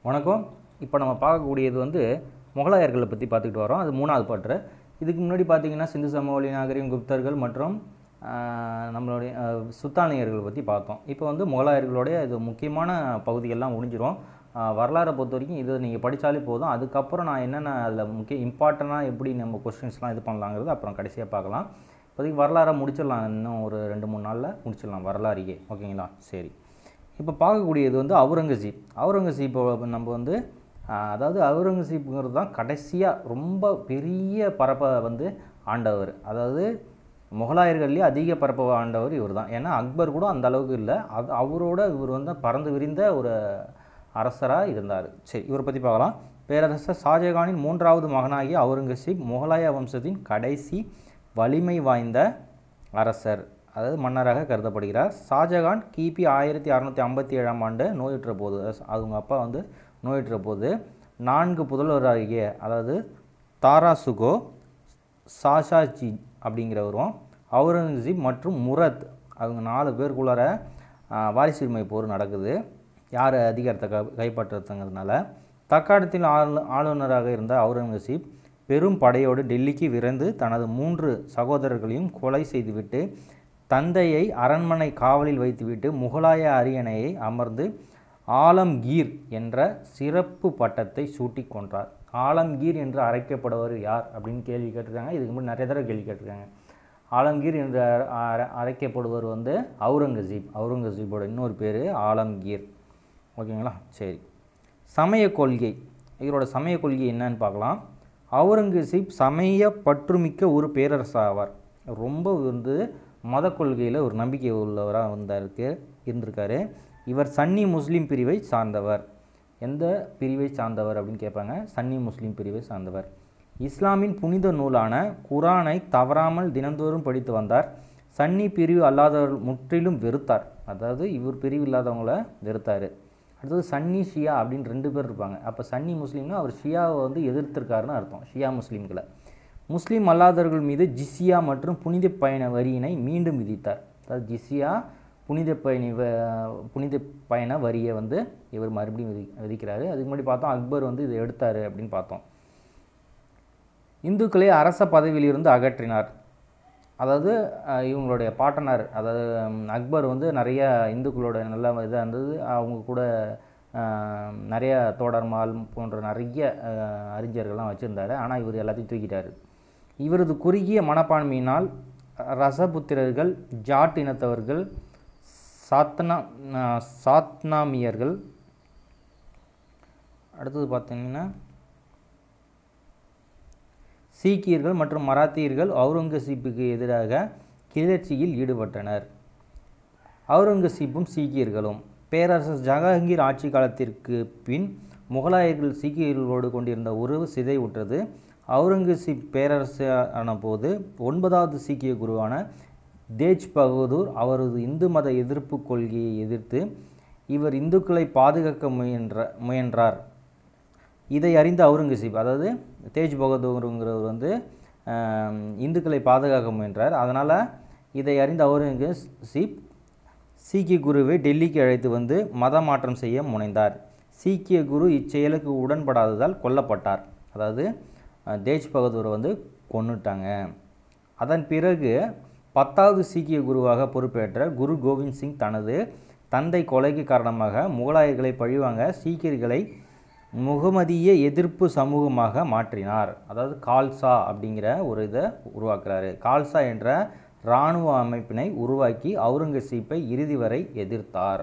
வணக்கம் இப்போ நம்ம பார்க்கக்கூடியது வந்து முகலாயர்களை பற்றி பார்த்துக்கிட்டு வரோம் அது மூணாவது பாட்டு இதுக்கு முன்னாடி பார்த்தீங்கன்னா சிந்து சமவெளி நாகரிகம் குப்தர்கள் மற்றும் ஆஹ், நம்மளுடைய ஆஹ், சுல்தானியர்களை பற்றி பார்த்தோம் இப்போ வந்து முகலாயர்களுடைய இது முக்கியமான பகுதிகள்லாம் முடிஞ்சிரும் ஆஹ், வரலாறை பொறுத்த வரைக்கும் இதை நீங்கள் படித்தாலே போதும் அதுக்கப்புறம் நான் என்னென்ன அதில் முக்கிய இம்பார்ட்டண்ட்டாக எப்படி நம்ம கொஸ்டின்ஸ்லாம் இது பண்ணலாங்கிறது அப்புறம் கடைசியாக பார்க்கலாம் இப்போதைக்கு வரலாறை முடிச்சிடலாம் இன்னும் ஒரு ரெண்டு மூணு நாளில் முடிச்சிடலாம் வரலாறையே ஓகேங்களா சரி இப்போ பார்க்கக்கூடியது வந்து அவுரங்கசீப் அவுரங்கசீப் நம்ம வந்து ஆஹ், அதாவது அவுரங்கசீப்புங்கிறது தான் கடைசியாக ரொம்ப பெரிய பரப்பை வந்து ஆண்டவர் அதாவது முகலாயர்கள்லேயே அதிக பரப்பை ஆண்டவர் இவர் தான் ஏன்னா அக்பர் கூட அந்த அளவுக்கு இல்லை அது அவரோட இவர் வந்து பறந்து விரிந்த ஒரு அரசராக இருந்தார் சரி இவரை பற்றி பார்க்கலாம் பேரரசர் ஷாஜகானின் மூன்றாவது மகனாகிய அவுரங்கசீப் முகலாய வம்சத்தின் கடைசி வலிமை வாய்ந்த அரசர் அதாவது மன்னராக கருதப்படுகிறார் ஷாஜகான் கிபி ஆயிரத்தி அறநூற்றி ஐம்பத்தி ஏழாம் ஆண்டு நோயுற்ற போது அஸ்- அவங்க அப்பா வந்து நோயுற்ற போது நான்கு புதல்வராகிய அதாவது தாராசுகோ சாஷாஜி அப்படிங்கிறவரும் அவுரங்கசீப் மற்றும் முரத் அவங்க நாலு பேருக்குள்ளார ஆஹ், வாரிசுரிமை போர் நடக்குது யார் அதிகாரத்தை க கைப்பற்றுறதுங்கிறதுனால தக்காணத்தில் ஆளு ஆளுநராக இருந்த அவுரங்கசீப் பெரும் படையோடு டெல்லிக்கு விரைந்து தனது மூன்று சகோதரர்களையும் கொலை செய்துவிட்டு தந்தையை அரண்மனை காவலில் வைத்துவிட்டு முகலாய அரியணையை அமர்ந்து ஆலம்கீர் என்ற சிறப்பு பட்டத்தை சூட்டிக் கொன்றார் ஆலம்கீர் என்று அழைக்கப்படுவர் யார் அப்படின்னு கேள்வி கேட்டிருக்காங்க இதுக்கு முன்னாடி நிறைய தடவை கேள்வி கேட்டிருக்காங்க ஆலம்கீர் என்று அ- அ- அழைக்கப்படுவர் வந்து அவுரங்கசீப் அவுரங்கசீப்போட இன்னொரு பேர் ஆலம்கீர் ஓகேங்களா சரி சமய கொள்கை இவரோட சமய கொள்கை என்னன்னு பார்க்கலாம் அவுரங்கசீப் சமய பற்றுமிக்க ஒரு பேரரசு ஆவார் ரொம்ப வந்து மத கொள்கையில் ஒரு நம்பிக்கை உள்ளவராக வந்தாருக்கு இருந்திருக்காரு இவர் சன்னி முஸ்லீம் பிரிவை சார்ந்தவர் எந்த பிரிவை சார்ந்தவர் அப்படின்னு கேட்பாங்க சன்னி முஸ்லீம் பிரிவை சார்ந்தவர் இஸ்லாமின் புனித நூலான குரானை தவறாமல் தினந்தோறும் படித்து வந்தார் சன்னி பிரிவு அல்லாதவர்கள் முற்றிலும் வெறுத்தார் அதாவது இவர் பிரிவு இல்லாதவங்கள வெறுத்தார் அடுத்தது சன்னி ஷியா அப்படின்னு ரெண்டு பேர் இருப்பாங்க அப்போ சன்னி முஸ்லீம்னா அவர் ஷியாவை வந்து எதிர்த்திருக்காருன்னு அர்த்தம் ஷியா முஸ்லீம்களை முஸ்லீம் அல்லாதவர்கள் மீது ஜிஸ்யா மற்றும் புனித பயண வரியினை மீண்டும் விதித்தார் அதாவது ஜிஸ்யா புனித பயணி வ- புனித பயண வரியை வந்து இவர் மறுபடியும் விதி விதிக்கிறாரு அதுக்கு முன்னாடி பார்த்தோம் அக்பர் வந்து இதை எடுத்தார் அப்படின்னு பார்த்தோம் இந்துக்களை அரச பதவியிலிருந்து அகற்றினார் அதாவது அஹ், இவங்களுடைய பாட்டனார் அதாவது ம், அக்பர் வந்து நிறைய இந்துக்களோட நல்ல இதாக இருந்தது அவங்க கூட அஹ், நிறைய தோடர்மால் போன்ற நிறைய அஹ், அறிஞர்கள்லாம் வச்சுருந்தாரு ஆனால் இவர் எல்லாத்தையும் தூக்கிட்டார் இவரது குறுகிய மனப்பான்மையினால் ரசபுத்திரர்கள் ஜாட் இனத்தவர்கள் சாத்னா அஹ், சாத்னாமியர்கள் அடுத்தது பார்த்தீங்கன்னா சீக்கியர்கள் மற்றும் மராத்தியர்கள் அவுரங்கசீப்புக்கு எதிராக கிளர்ச்சியில் ஈடுபட்டனர் அவுரங்கசீப்பும் சீக்கியர்களும் பேரரசர் ஜஹாங்கீர் ஆட்சி காலத்திற்கு பின் முகலாயர்கள் சீக்கியர்களோடு கொண்டிருந்த உறவு சிதைவுற்றது அவுரங்கசீப் பேரரசான போது ஒன்பதாவது சீக்கிய குருவான தேஜ் பகதூர் அவரது இந்து மத எதிர்ப்பு கொள்கையை எதிர்த்து இவர் இந்துக்களை பாதுகாக்க முயன்ற முயன்றார் இதை அறிந்த அவுரங்கசீப் அதாவது தேஜ் பகதூருங்கிறவர் வந்து ஆம், இந்துக்களை பாதுகாக்க முயன்றார் அதனால் இதை அறிந்த அவுரங்கசீப் சீக்கிய குருவை டெல்லிக்கு அழைத்து வந்து மத மாற்றம் செய்ய முனைந்தார் சீக்கிய குரு இச்செயலுக்கு உடன்படாததால் கொல்லப்பட்டார் அதாவது அஹ், தேஜ் பகதூரை வந்து கொன்னுட்டாங்க அதன் பிறகு பத்தாவது சீக்கிய குருவாக பொறுப்பேற்ற குரு கோவிந்த் சிங் தனது தந்தை கொலைக்கு காரணமாக முகலாயர்களை பழிவாங்க சீக்கியர்களை முகமதிய எதிர்ப்பு சமூகமாக மாற்றினார் அதாவது கால்சா அப்படிங்கிற ஒரு இதை உருவாக்குறாரு கால்சா என்ற இராணுவ அமைப்பினை உருவாக்கி அவுரங்கசீப்பை இறுதி வரை எதிர்த்தார்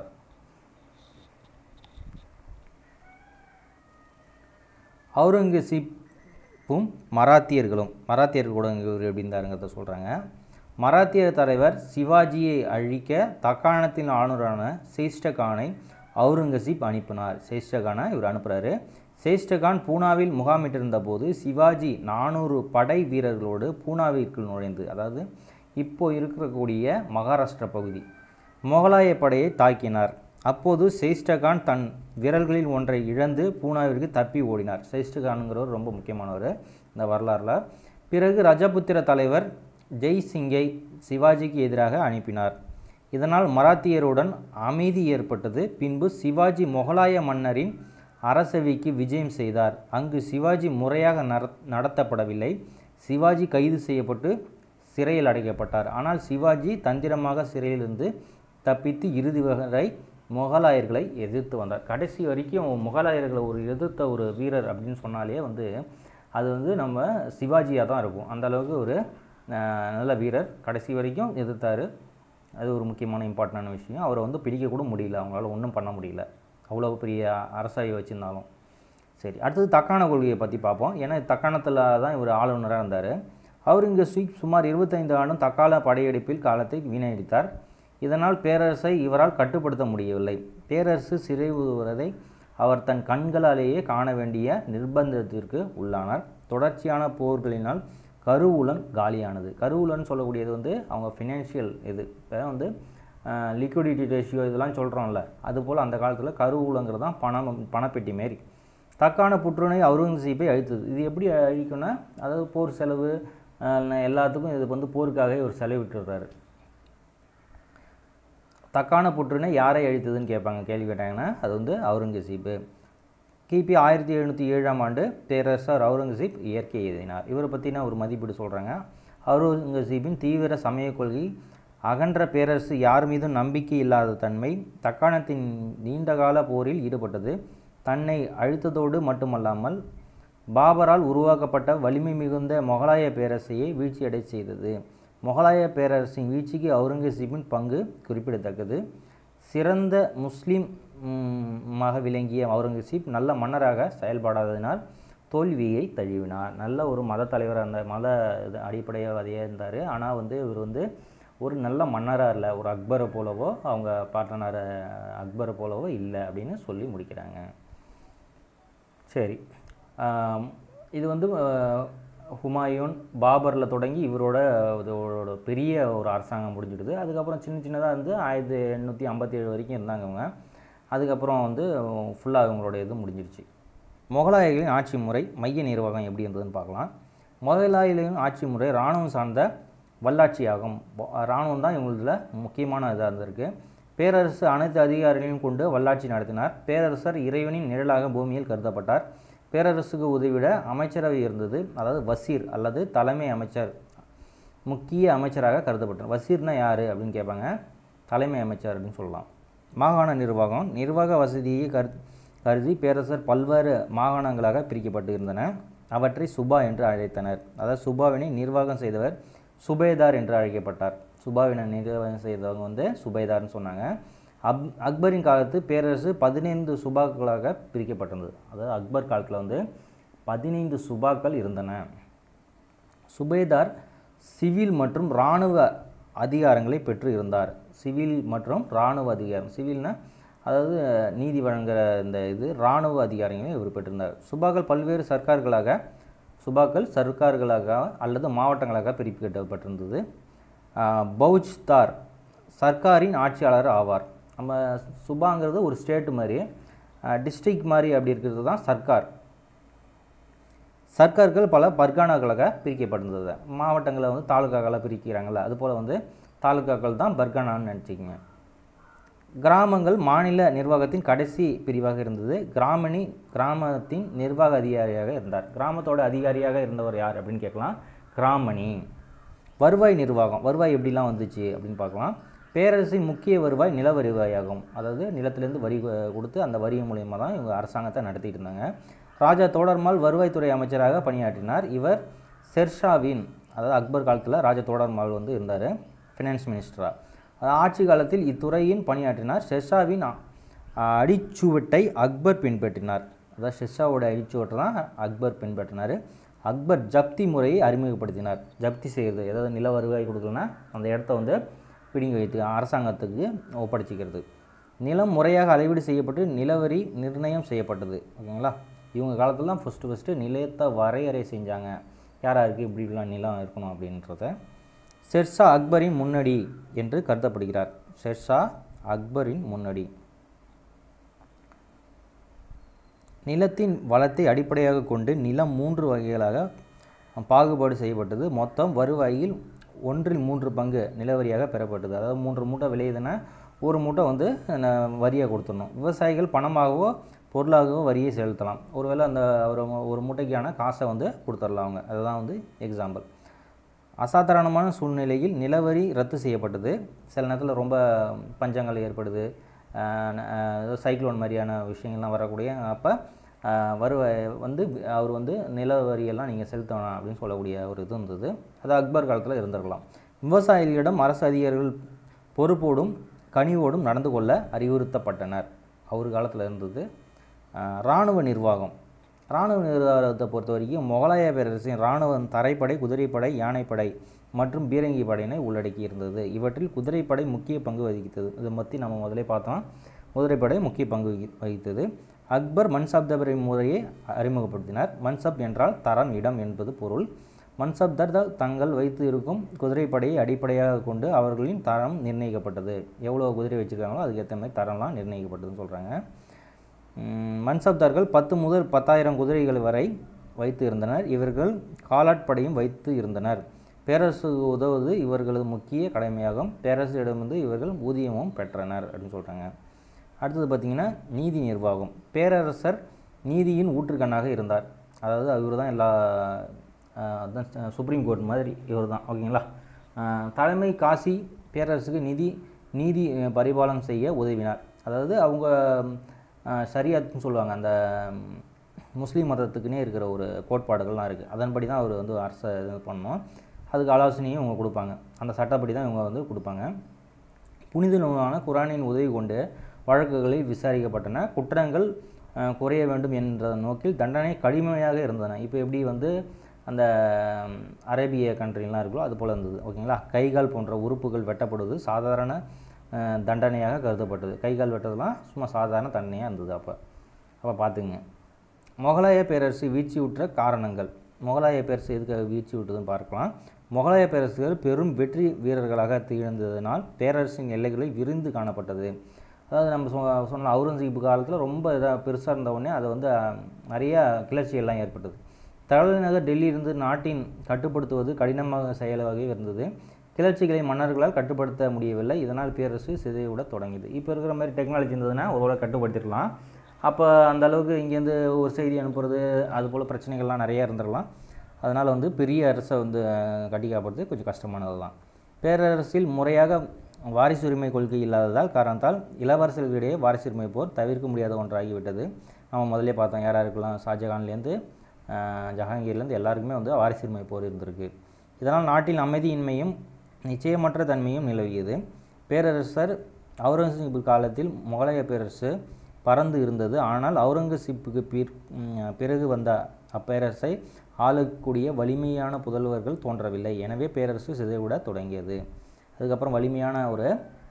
அவுரங்கசீப்பும் மராத்தியர்களும் மராத்தியர்கள் கூட இவர் எப்படி இருந்தாருங்கிறத சொல்கிறாங்க மராத்திய தலைவர் சிவாஜியை அழிக்க தக்காணத்தின் ஆளுநரான சேஷ்டகானை அவுரங்கசீப் அனுப்பினார் சேஷ்டகானை இவர் அனுப்புகிறாரு சேஷ்டகான் பூனாவில் முகாமிட்டிருந்த போது சிவாஜி நானூறு படை வீரர்களோடு பூனாவிற்குள் நுழைந்து அதாவது இப்போ இருக்கக்கூடிய மகாராஷ்டிரா பகுதி முகலாய படையை தாக்கினார் அப்போது சேஷ்டகான் தன் விரல்களில் ஒன்றை இழந்து பூனாவிற்கு தப்பி ஓடினார் சேஷ்டகானுங்கிறவர் ரொம்ப முக்கியமானவர் இந்த வரலாறில் பிறகு ரஜபுத்திர தலைவர் ஜெய் சிங்கை சிவாஜிக்கு எதிராக அனுப்பினார் இதனால் மராத்தியருடன் அமைதி ஏற்பட்டது பின்பு சிவாஜி முகலாய மன்னரின் அரசவைக்கு விஜயம் செய்தார் அங்கு சிவாஜி முறையாக நட- நடத்தப்படவில்லை சிவாஜி கைது செய்யப்பட்டு சிறையில் அடைக்கப்பட்டார் ஆனால் சிவாஜி தந்திரமாக சிறையிலிருந்து தப்பித்து இறுதி வரை முகலாயர்களை எதிர்த்து வந்தார் கடைசி வரைக்கும் முகலாயர்களை ஒரு எதிர்த்த ஒரு வீரர் அப்படின்னு சொன்னாலே வந்து அது வந்து நம்ம சிவாஜியாக தான் இருக்கும் அந்த அளவுக்கு ஒரு அஹ், நல்ல வீரர் கடைசி வரைக்கும் எதிர்த்தார் அது ஒரு முக்கியமான இம்பார்ட்டண்டான விஷயம் அவரை வந்து பிடிக்க கூட முடியல அவங்களால ஒன்றும் பண்ண முடியல அவ்வளோ பெரிய அரசாயை வச்சுருந்தாலும் சரி அடுத்தது தக்கான கொள்கையை பற்றி பார்ப்போம் ஏன்னா தக்காணத்தில் தான் இவர் ஆளுநராக இருந்தார் அவுரங்கசீப் சுமார் இருபத்தைந்து ஆண்டும் தக்கால படையெடுப்பில் காலத்தை வீணடித்தார் இதனால் பேரரசை இவரால் கட்டுப்படுத்த முடியவில்லை பேரரசு சிறைவுவதை அவர் தன் கண்களாலேயே காண வேண்டிய நிர்பந்தத்திற்கு உள்ளானார் தொடர்ச்சியான போர்களினால் கருவூலம் காலியானது கருவூலம்னு சொல்லக்கூடியது வந்து அவங்க ஃபினான்ஷியல் இது இப்போ வந்து லிக்விடிட்டி ரேஷியோ இதெல்லாம் சொல்கிறோம்ல அதுபோல் அந்த காலத்தில் கருவூலங்கிறது தான் பணம் பணப்பெட்டி மாரி தக்கான புற்றுநோய் அவுரங்கசீப்பை அழித்தது இது எப்படி அழிக்கும்னா அதாவது போர் செலவு அஹ், எல்லாத்துக்கும் இது வந்து போருக்காகவே ஒரு செலவிட்டுறாரு தக்கான புற்றுநோய் யாரை அழித்ததுன்னு கேட்பாங்க கேள்வி கேட்டாங்கன்னா அது வந்து அவுரங்கசீப்பு கிபி ஆயிரத்தி எழுநூற்றி ஏழாம் ஆண்டு பேரரசர் அவுரங்கசீப் இயற்கை எழுதினார் இவரை பற்றின ஒரு மதிப்பீடு சொல்கிறாங்க அவுரங்கசீப்பின் தீவிர சமய கொள்கை அகன்ற பேரரசு யார் மீதும் நம்பிக்கை இல்லாத தன்மை தக்காணத்தின் நீண்டகால போரில் ஈடுபட்டது தன்னை அழித்ததோடு மட்டுமல்லாமல் பாபரால் உருவாக்கப்பட்ட வலிமை மிகுந்த மொகலாய பேரரசையை வீழ்ச்சியடை செய்தது மொகலாய பேரரசின் வீழ்ச்சிக்கு அவுரங்கசீப்பின் பங்கு குறிப்பிடத்தக்கது சிறந்த முஸ்லீம் ம், மாக விளங்கிய அவுரங்கசீப் நல்ல மன்னராக செயல்படாததினால் தோல்வியை தழுவினார் நல்ல ஒரு மத தலைவராக இருந்தார் மத இது அடிப்படையாவதையாக இருந்தார் ஆனால் வந்து இவர் வந்து ஒரு நல்ல மன்னராக இல்லை ஒரு அக்பரை போலவோ அவங்க பாட்டனார் அக்பரை போலவோ இல்லை அப்படின்னு சொல்லி முடிக்கிறாங்க சரி ஆம், இது வந்து அஹ், ஹுமாயூன் பாபரில் தொடங்கி இவரோட இதோட பெரிய ஒரு அரசாங்கம் முடிஞ்சிடுது அதுக்கப்புறம் சின்ன சின்னதாக வந்து ஆயிரத்தி எண்ணூற்றி ஐம்பத்தி ஏழு வரைக்கும் இருந்தாங்க அவங்க அதுக்கப்புறம் வந்து ஃபுல்லாக அவங்களோட இது முடிஞ்சிருச்சு முகலாயர்களின் ஆட்சி முறை மைய நிர்வாகம் எப்படி இருந்ததுன்னு பார்க்கலாம் முகலாயர்களின் ஆட்சி முறை இராணுவம் சார்ந்த வல்லாட்சியாகும் இராணுவம் தான் இவங்களதுல முக்கியமான இதாக இருந்திருக்கு பேரரசு அனைத்து அதிகாரிகளையும் கொண்டு வல்லாட்சி நடத்தினார் பேரரசர் இறைவனின் நிழலாக பூமியில் கருதப்பட்டார் பேரரசுக்கு உதவிட அமைச்சரவை இருந்தது அதாவது வசீர் அல்லது தலைமை அமைச்சர் முக்கிய அமைச்சராக கருதப்பட்டார் வசீர்னா யார் அப்படின்னு கேட்பாங்க தலைமை அமைச்சர் அப்படின்னு சொல்லலாம் மாகாண நிர்வாகம் நிர்வாக வசதியை கரு கருதி பேரரசர் பல்வேறு மாகாணங்களாக பிரிக்கப்பட்டு இருந்தன அவற்றை சுபா என்று அழைத்தனர் அதாவது சுபாவினை நிர்வாகம் செய்தவர் சுபேதார் என்று அழைக்கப்பட்டார் சுபாவினை நிர்வாகம் செய்தவங்க வந்து சுபேதார்னு சொன்னாங்க அப் அக்பரின் காலத்து பேரரசு பதினைந்து சுபாக்களாக பிரிக்கப்பட்டிருந்தது அதாவது அக்பர் காலத்தில் வந்து பதினைந்து சுபாக்கள் இருந்தன சுபேதார் சிவில் மற்றும் இராணுவ அதிகாரங்களை பெற்று இருந்தார் சிவில் மற்றும் இராணுவ அதிகாரம் சிவில்னா அதாவது நீதி வழங்குகிற இந்த இது இராணுவ அதிகாரங்களை இவர் பெற்றிருந்தார் சுபாக்கள் பல்வேறு சர்க்கார்களாக சுபாக்கள் சர்க்கார்களாக அல்லது மாவட்டங்களாக பிரிக்கப்பட்டிருந்தது ஆஹ் பௌச்தார் சர்க்காரின் ஆட்சியாளர் ஆவார் நம்ம சுபாங்கிறது ஒரு ஸ்டேட் மாதிரி டிஸ்ட்ரிக்ட் மாதிரி அப்படி இருக்கிறது தான் சர்க்கார் சர்க்கார்கள் பல பர்கானாக்களாக பிரிக்கப்பட்டிருந்தது மாவட்டங்களை வந்து தாலுக்காக்களாக பிரிக்கிறாங்கல்ல அதுபோல் வந்து தாலுக்காக்கள் தான் பர்கானான்னு நினச்சிக்கங்க கிராமங்கள் மாநில நிர்வாகத்தின் கடைசி பிரிவாக இருந்தது கிராமணி கிராமத்தின் நிர்வாக அதிகாரியாக இருந்தார் கிராமத்தோட அதிகாரியாக இருந்தவர் யார் அப்படின்னு கேட்கலாம் கிராமணி வருவாய் நிர்வாகம் வருவாய் எப்படிலாம் வந்துச்சு அப்படின்னு பார்க்கலாம் பேரரசின் முக்கிய வருவாய் நில வருவாயாகும் அதாவது நிலத்திலேருந்து வரி அஹ், கொடுத்து அந்த வரி மூலியமாக தான் இவங்க அரசாங்கத்தை நடத்திட்டு இருந்தாங்க ராஜா தோடர்மால் வருவாய்த்துறை அமைச்சராக பணியாற்றினார் இவர் ஷெர்ஷாவின் அதாவது அக்பர் காலத்தில் ராஜா தோடர்மால் வந்து இருந்தார் ஃபினான்ஸ் மினிஸ்டராக ஆட்சி காலத்தில் இத்துறையின் பணியாற்றினார் ஷெர்ஷாவின் அ- அடிச்சுவட்டை அக்பர் பின்பற்றினார் அதாவது ஷெர்ஷாவோட அடிச்சுவட்டை தான் அக்பர் பின்பற்றினார் அக்பர் ஜப்தி முறையை அறிமுகப்படுத்தினார் ஜப்தி செய்கிறது ஏதாவது நில வருவாய் கொடுக்கலன்னா அந்த இடத்த வந்து பிடுங்கி வைத்து அரசாங்கத்துக்கு ஒப்படைச்சிக்கிறது நிலம் முறையாக அளவீடு செய்யப்பட்டு நிலவரி நிர்ணயம் செய்யப்பட்டது ஓகேங்களா இவங்க காலத்தில் தான் ஃபஸ்ட்டு ஃபஸ்ட்டு நிலையத்தை வரையறை செஞ்சாங்க யார் யாருக்கு இப்படி இப்படிலாம் நிலம் இருக்கணும் அப்படின்றத ஷெர்ஷா அக்பரின் முன்னடி என்று கருதப்படுகிறார் ஷெர்ஷா அக்பரின் முன்னடி நிலத்தின் வளத்தை அடிப்படையாக கொண்டு நிலம் மூன்று வகைகளாக பாகுபாடு செய்யப்பட்டது மொத்தம் வருவாயில் ஒன்றில் மூன்று பங்கு நிலவரியாக பெறப்பட்டது அதாவது மூன்று மூட்டை விளையுதுன்னா ஒரு மூட்டை வந்து வரியாக கொடுத்துடணும் விவசாயிகள் பணமாகவோ பொருளாக வரியை செலுத்தலாம் ஒருவேளை அந்த ஒரு ஒரு மூட்டைக்கான காசை வந்து கொடுத்துடலாம் அவங்க அதுதான் வந்து எக்ஸாம்பிள் அசாதாரணமான சூழ்நிலையில் நிலவரி ரத்து செய்யப்பட்டது சில நேரத்தில் ரொம்ப பஞ்சங்கள் ஏற்படுது சைக்ளோன் மாதிரியான விஷயங்கள்லாம் வரக்கூடிய அப்போ வருவாய் வந்து அவர் வந்து நில வரியெல்லாம் நீங்கள் செலுத்த வேணாம் அப்படின்னு சொல்லக்கூடிய ஒரு இது இருந்தது அது அக்பர் காலத்தில் இருந்திருக்கலாம் விவசாயிகளிடம் அரசு அதிகாரிகள் பொறுப்போடும் கனிவோடும் நடந்து கொள்ள அறிவுறுத்தப்பட்டனர் அவர் காலத்தில் இருந்தது அஹ், இராணுவ நிர்வாகம் இராணுவ நிர்வாகத்தை பொறுத்த வரைக்கும் முகலாய பேரரசின் இராணுவம் தரைப்படை குதிரைப்படை யானைப்படை மற்றும் பீரங்கி படையினை உள்ளடக்கி இருந்தது இவற்றில் குதிரைப்படை முக்கிய பங்கு வகித்தது இதை பற்றி நம்ம முதலே பார்த்தோம் குதிரைப்படை முக்கிய பங்கு வகி- வகித்தது அக்பர் மன்சப்தபரை முறையை அறிமுகப்படுத்தினார் மன்சப் என்றால் தரம் இடம் என்பது பொருள் மன்சப்தர்கள் தங்கள் வைத்து இருக்கும் குதிரைப்படையை அடிப்படையாக கொண்டு அவர்களின் தரம் நிர்ணயிக்கப்பட்டது எவ்வளோ குதிரை வச்சுருக்காங்களோ அதுக்கேற்ற மாதிரி தரம்லாம் நிர்ணயிக்கப்பட்டதுன்னு சொல்கிறாங்க மன்சப்தார்கள் பத்து முதல் பத்தாயிரம் குதிரைகள் வரை வைத்து இருந்தனர் இவர்கள் காலாட்படையும் வைத்து இருந்தனர் பேரரசு உதவுவது இவர்களது முக்கிய கடமையாகும் பேரரசிடமிருந்து இவர்கள் ஊதியமும் பெற்றனர் அப்படின்னு சொல்கிறாங்க அடுத்தது பார்த்திங்கன்னா நீதி நிர்வாகம் பேரரசர் நீதியின் ஊற்றுக்கண்ணாக இருந்தார் அதாவது இவர் தான் எல்லா அஹ், அதான் சுப்ரீம் கோர்ட் மாதிரி இவர் தான் ஓகேங்களா அஹ், தலைமை காசி பேரரசுக்கு நிதி நீதி அஹ், பரிபாலனம் செய்ய உதவினார் அதாவது அவங்க அஹ், ஷரியத்னு சொல்லுவாங்க அந்த ம், முஸ்லீம் மதத்துக்குன்னே இருக்கிற ஒரு கோட்பாடுகள்லாம் இருக்குது அதன்படி தான் அவர் வந்து அரசை இது பண்ணணும் அதுக்கு ஆலோசனையும் இவங்க கொடுப்பாங்க அந்த சட்டப்படி தான் இவங்க வந்து கொடுப்பாங்க புனித நூலான குரானின் உதவி கொண்டு வழக்குகளில் விசாரிக்கப்பட்டன குற்றங்கள் அஹ், குறைய வேண்டும் என்ற நோக்கில் தண்டனை கடுமையாக இருந்தன இப்போ எப்படி வந்து அந்த ம், அரேபிய கண்ட்ரிலாம் இருக்குல்ல அது போல் இருந்தது ஓகேங்களா கைகால் போன்ற உறுப்புகள் வெட்டப்படுவது சாதாரண அஹ், தண்டனையாக கருதப்பட்டது கைகால் வெட்டதெல்லாம் சும்மா சாதாரண தண்டனையாக இருந்தது அப்போ அப்போ பார்த்துங்க முகலாய பேரரசு வீழ்ச்சியுற்ற காரணங்கள் முகலாய பேரரசு எதுக்காக வீழ்ச்சி விட்டதுன்னு பார்க்கலாம் முகலாய பேரரசுகள் பெரும் வெற்றி வீரர்களாக திகழ்ந்ததினால் பேரரசின் எல்லைகளை விரிந்து காணப்பட்டது அதாவது நம்ம சொ சொன்ன அவுரங்கசீப் காலத்தில் ரொம்ப இதாக பெருசாக இருந்த உடனே அது வந்து அஹ், நிறைய கிளர்ச்சியெல்லாம் ஏற்பட்டது தலைநகர் டெல்லியிலிருந்து நாட்டின் கட்டுப்படுத்துவது கடினமாக செயலாக இருந்தது கிளர்ச்சிகளை மன்னர்களால் கட்டுப்படுத்த முடியவில்லை இதனால் பேரரசு சிதைவிட தொடங்கியது இப்போ இருக்கிற மாதிரி டெக்னாலஜி இருந்ததுன்னா ஒருவேளை கட்டுப்படுத்திடலாம் அப்போ அந்த அளவுக்கு இங்கேருந்து ஒரு செய்தி அனுப்புறது அது போல் பிரச்சனைகள்லாம் நிறைய இருந்துடலாம் அதனால் வந்து பெரிய அரசை வந்து அஹ், கட்டி காப்பாற்றுறது கொஞ்சம் கஷ்டமானது தான் பேரரசில் முறையாக வாரிசுரிமை கொள்கை இல்லாததால் காரணத்தால் இளவரசர்களிடையே வாரிசுரிமை போர் தவிர்க்க முடியாத ஒன்றாகிவிட்டது நம்ம முதல்ல பார்த்தோம் யார் யாருக்கெல்லாம் ஷாஜகான்லேருந்து அஹ், ஜஹாங்கீர்லேருந்து எல்லாருக்குமே வந்து வாரிசுரிமை போர் இருந்திருக்கு இதனால் நாட்டில் அமைதியின்மையும் நிச்சயமற்ற தன்மையும் நிலவியது பேரரசர் அவுரங்கசீப் காலத்தில் முகலாய பேரரசு பறந்து இருந்தது ஆனால் அவுரங்கசீப்புக்கு பிற் ம், பிறகு வந்த அப்பேரரசை ஆளக்கூடிய வலிமையான புதல்வர்கள் தோன்றவில்லை எனவே பேரரசு சிதைவிட தொடங்கியது அதுக்கப்புறம் வலிமையான ஒரு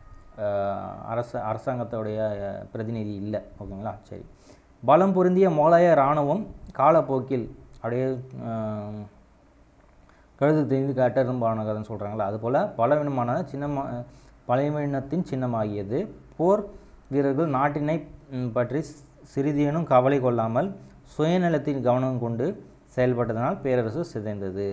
அஹ், அரச அரசாங்கத்தோடைய அஹ், பிரதிநிதி இல்லை ஓகேங்களா சரி பலம் பொருந்திய முகலாய இராணுவம் காலப்போக்கில் அப்படியே அஹ், கழுது தெரிந்து காட்டெரும்பான கதைன்னு சொல்கிறாங்களா அதுபோல் பலவீனமான சின்னமா பலவீனத்தின் சின்னமாகியது போர் வீரர்கள் நாட்டினை ம், பற்றி சிறிதேனும் கவலை கொள்ளாமல் சுயநலத்தின் கவனம் கொண்டு செயல்பட்டதனால் பேரரசு சிதைந்தது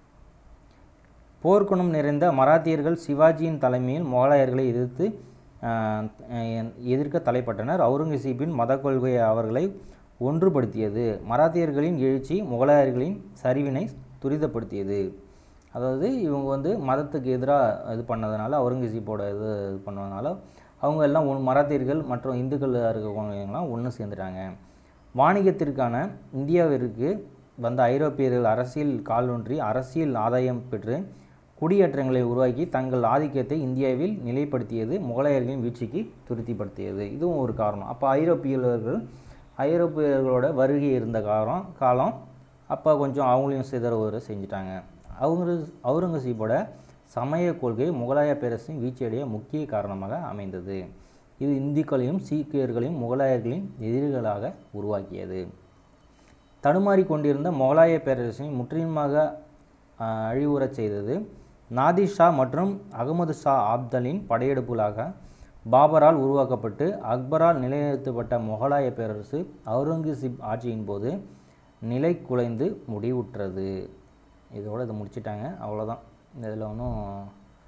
போர்க்குணம் நிறைந்த மராத்தியர்கள் சிவாஜியின் தலைமையில் முகலாயர்களை எதிர்த்து ஆஹ், அஹ், எதிர்க்க தலைப்பட்டனர் அவுரங்கசீப்பின் மத கொள்கை அவர்களை ஒன்றுபடுத்தியது மராத்தியர்களின் எழுச்சி முகலாயர்களின் சரிவினை துரிதப்படுத்தியது அதாவது இவங்க வந்து மதத்துக்கு எதிராக இது பண்ணதுனால அவுரங்கசீப்போட இது இது பண்ணதுனால அவங்க எல்லாம் ஒன் மராத்தியர்கள் மற்றும் இந்துக்கள் இருக்கவங்கலாம் ஒன்று சேர்ந்துட்டாங்க வாணிகத்திற்கான இந்தியாவிற்கு வந்த ஐரோப்பியர்கள் அரசியல் காலூன்றி அரசியல் ஆதாயம் பெற்று குடியேற்றங்களை உருவாக்கி தங்கள் ஆதிக்கத்தை இந்தியாவில் நிலைப்படுத்தியது முகலாயர்களின் வீழ்ச்சிக்கு துருத்திப்படுத்தியது இதுவும் ஒரு காரணம் அப்போ ஐரோப்பியர்கள் ஐரோப்பியர்களோட வருகை இருந்த காலம் காலம் அப்போ கொஞ்சம் அவங்களையும் சிதறவர செஞ்சுட்டாங்க அவங்க அவுரங்கசீப்போட சமய கொள்கை முகலாய பேரரசின் வீழ்ச்சியடைய முக்கிய காரணமாக அமைந்தது இது இந்துக்களையும் சீக்கியர்களையும் முகலாயர்களின் எதிரிகளாக உருவாக்கியது தடுமாறிக் கொண்டிருந்த முகலாய பேரரசை முற்றிலுமாக ஆஹ், அழிவுறச் செய்தது நாதிர் ஷா மற்றும் அகமது ஷா ஆப்தலின் படையெடுப்புகளாக பாபரால் உருவாக்கப்பட்டு அக்பரால் நிலைநிறுத்தப்பட்ட முகலாய பேரரசு அவுரங்கசீப் ஆட்சியின் போது நிலை குலைந்து முடிவுற்றது இதோட இதை முடிச்சிட்டாங்க அவ்வளோதான் இதில் ஒன்றும்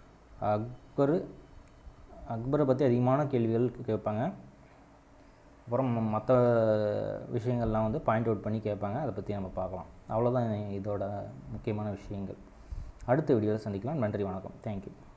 அக்பர் அக்பரை பற்றி அதிகமான கேள்விகள் கேட்பாங்க அப்புறம் மற்ற விஷயங்கள்லாம் வந்து பாயிண்ட் அவுட் பண்ணி கேட்பாங்க அதை பற்றி நம்ம பார்க்கலாம் அவ்வளோதான் இதோட முக்கியமான விஷயங்கள் அடுத்த வீடியோவில் சந்திக்கலாம் நன்றி வணக்கம் தேங்க்யூ